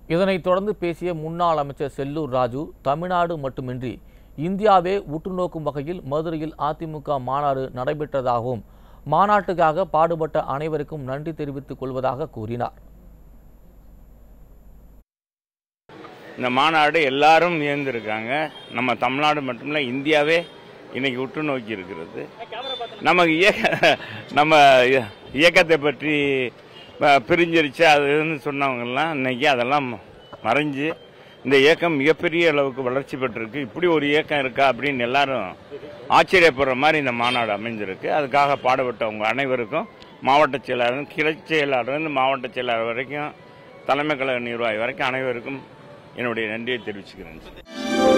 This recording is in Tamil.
இதனைத் தொடர்ந்து பேசிய முன்னாள் அமைச்சர் செல்லூர் ராஜு தமிழ்நாடு மட்டுமின்றி இந்தியாவே உற்றுநோக்கும் வகையில் மதுரையில் அதிமுக மாநாடு நடைபெற்றதாகவும் மாநாட்டுக்காக பாடுபட்ட அனைவருக்கும் நன்றி தெரிவித்துக் கொள்வதாக கூறினார் இந்த மாநாடு எல்லாரும் இயந்திருக்காங்க நம்ம தமிழ்நாடு மட்டுமில்ல இந்தியாவே இன்னைக்கு உற்று நோக்கி இருக்கிறது நமக்கு இயக்க நம்ம இயக்கத்தை பற்றி அஹ், பிரிஞ்சிருச்சு அதுன்னு சொன்னவங்கெல்லாம் இன்னைக்கு அதெல்லாம் மறைஞ்சு இந்த இயக்கம் மிகப்பெரிய அளவுக்கு வளர்ச்சி பெற்றிருக்கு இப்படி ஒரு இயக்கம் இருக்கா அப்படின்னு எல்லாரும் ஆச்சரியப்படுற மாதிரி இந்த மாநாடு அமைஞ்சிருக்கு அதுக்காக பாடுபட்டவங்க அனைவருக்கும் மாவட்ட செயலாளர் கிளை செயலாளர் மாவட்ட செயலாளர் வரைக்கும் தலைமை கழக நிர்வாகி வரைக்கும் அனைவருக்கும் என்னுடைய நன்றியை தெரிவிச்சுக்கிறேன்